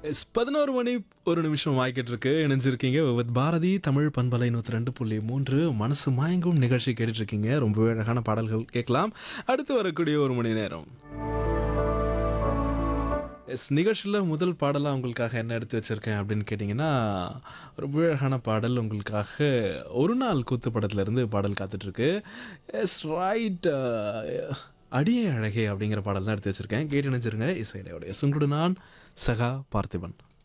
S பதினோரு மணி ஒரு நிமிஷம் ஆகிக்கிட்டு இருக்கு இணைஞ்சிருக்கீங்க வித் பாரதி தமிழ் பண்பலை நூற்றி ரெண்டு புள்ளி மூன்று மனசு மயங்கும் நிகழ்ச்சி கேட்டுட்டு இருக்கீங்க ரொம்பவே அழகான பாடல்கள் கேட்கலாம் அடுத்து வரக்கூடிய ஒரு மணி நேரம் எஸ் நிகழ்ச்சியில் முதல் பாடலாக உங்களுக்காக என்ன எடுத்து வச்சுருக்கேன் அப்படின்னு கேட்டிங்கன்னா ரொம்ப அழகான பாடல் உங்களுக்காக ஒரு நாள் கூத்து படத்துலேருந்து பாடல் காத்துட்ருக்கு எஸ் ரைட் அடியே அழகே அப்படிங்கிற பாடல் தான் எடுத்து வச்சுருக்கேன் கேட்டு நினச்சிருங்க இசையிலையோடைய சுங்குடு நான் சகா பார்த்திபன்